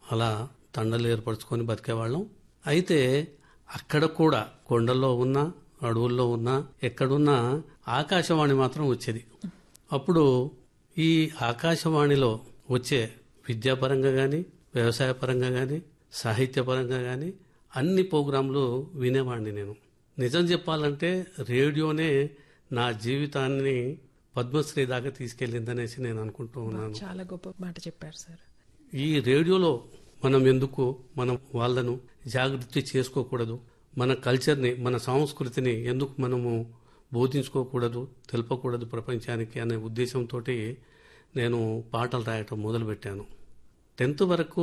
అలా తండలు ఏర్పరచుకొని బతికేవాళ్ళం అయితే అక్కడ కూడా కొండల్లో ఉన్నా అడవుల్లో ఉన్నా ఎక్కడున్నా ఆకాశవాణి మాత్రం వచ్చేది అప్పుడు ఈ ఆకాశవాణిలో వచ్చే విద్యాపరంగా కానీ వ్యవసాయపరంగా కానీ సాహిత్యపరంగా కానీ అన్ని ప్రోగ్రాంలు వినేవాడిని నేను నిజం చెప్పాలంటే రేడియోనే నా జీవితాన్ని పద్మశ్రీ దాకా తీసుకెళ్ళిందనేసి నేను అనుకుంటూ ఉన్నాను చాలా గొప్ప మాట చెప్పారు సార్ ఈ రేడియోలో మనం ఎందుకు మనం వాళ్ళను జాగృతి చేసుకోకూడదు మన కల్చర్ని మన సంస్కృతిని ఎందుకు మనము బోధించుకోకూడదు తెలపకూడదు ప్రపంచానికి అనే ఉద్దేశంతో నేను పాటలు రాయటం మొదలుపెట్టాను టెన్త్ వరకు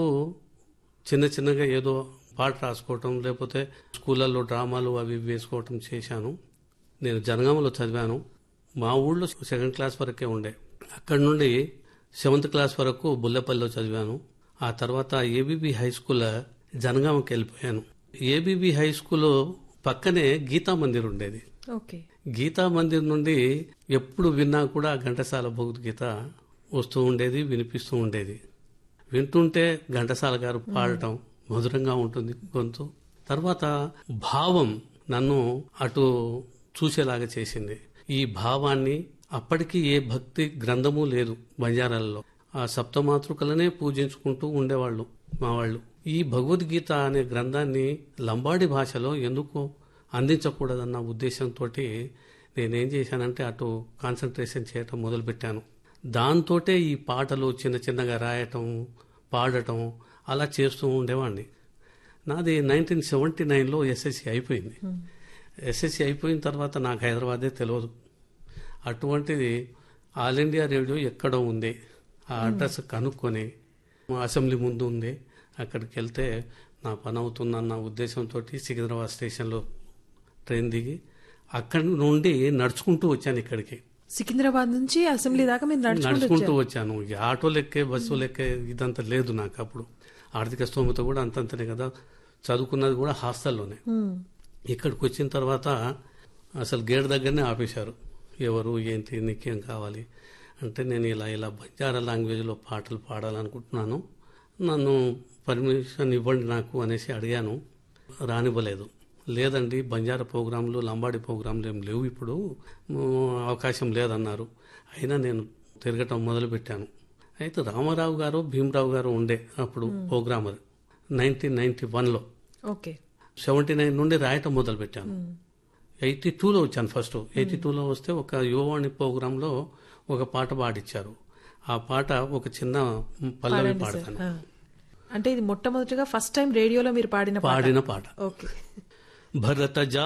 చిన్న చిన్నగా ఏదో పాట రాసుకోవటం లేకపోతే స్కూళ్ళల్లో డ్రామాలు అవి ఇవి వేసుకోవటం చేశాను నేను జనగామలో చదివాను మా ఊళ్ళో సెకండ్ క్లాస్ వరకే ఉండే అక్కడి నుండి సెవెంత్ క్లాస్ వరకు బుల్లెపల్లిలో చదివాను ఆ తర్వాత ఏబీబీ హై స్కూల్ జనగామకి వెళ్ళిపోయాను ఏబీబీ హై స్కూల్ పక్కనే గీతా మందిర్ ఉండేది ఓకే గీతా మందిర్ నుండి ఎప్పుడు విన్నా కూడా ఘంటసాల భగవద్గీత వస్తూ ఉండేది వినిపిస్తూ ఉండేది వింటుంటే ఘంటసాల గారు పాడటం మధురంగా ఉంటుంది గొంతు తర్వాత భావం నన్ను అటు చూసేలాగా చేసింది ఈ భావాన్ని అప్పటికి ఏ భక్తి గ్రంథము లేదు బంజారాలలో ఆ సప్తమాతృకలనే పూజించుకుంటూ ఉండేవాళ్ళు మా వాళ్ళు ఈ భగవద్గీత అనే గ్రంథాన్ని లంబాడి భాషలో ఎందుకు అందించకూడదన్న ఉద్దేశంతో నేనేం చేశానంటే అటు కాన్సన్ట్రేషన్ చేయటం మొదలుపెట్టాను దాంతోటే ఈ పాటలు చిన్న చిన్నగా రాయటం పాడటం అలా చేస్తూ ఉండేవాడిని నాది నైన్టీన్ సెవెంటీ నైన్లో ఎస్ఎస్సి అయిపోయింది ఎస్ఎస్సి అయిపోయిన తర్వాత నాకు హైదరాబాదే తెలియదు అటువంటిది ఆల్ ఇండియా రేడియో ఎక్కడో ఉంది ఆ అడ్రస్ కనుక్కొని మా అసెంబ్లీ ముందు ఉంది అక్కడికి వెళ్తే నా పని అవుతుందన్న ఉద్దేశంతో సికింద్రాబాద్ స్టేషన్లో ట్రైన్ దిగి అక్కడి నుండి నడుచుకుంటూ వచ్చాను ఇక్కడికి సికింద్రాబాద్ నుంచి అసెంబ్లీ దాకా మీరు నడుచుకుంటూ నడుచుకుంటూ వచ్చాను ఈ ఆటోలు ఎక్కే బస్సులు ఎక్కే ఇదంతా లేదు నాకు అప్పుడు ఆర్థిక స్తోమత కూడా అంతంతనే కదా చదువుకున్నది కూడా హాస్టల్లోనే హ్మ్. ఇక్కడికి వచ్చిన తర్వాత అసలు గేట్ దగ్గరనే ఆపేశారు ఎవరు ఏంటి నీకేం కావాలి అంటే నేను ఇలా ఇలా బంజారా లాంగ్వేజ్లో పాటలు పాడాలనుకుంటున్నాను నన్ను పర్మిషన్ ఇవ్వండి నాకు అనేసి అడిగాను రానివ్వలేదు లేదండి బంజారా ప్రోగ్రాంలు లంబాడి ప్రోగ్రాంలు ఏం లేవు ఇప్పుడు మ్, అవకాశం లేదన్నారు అయినా నేను తిరగటం మొదలుపెట్టాను అయితే రామారావు గారు భీమరావు గారు ఉండే అప్పుడు ప్రోగ్రామర్ నైన్టీన్ నైన్టీ వన్లో ఓకే సెవెంటీ నైన్ నుండి రాయటం మొదలు పెట్టాను ఎయిటీ టూలో వచ్చాను ఫస్ట్ ఎయిటీ టూలో వస్తే ఒక యువవాణి ప్రోగ్రాంలో ఒక పాట పాడిచ్చారు ఆ పాట ఒక చిన్న పల్లవి పాడతాను ఆ. అంటే ఇది మొట్టమొదటిగా ఫస్ట్ టైం రేడియోలో మీరు పాడిన పాట పాడిన పాట ఓకే భరత జా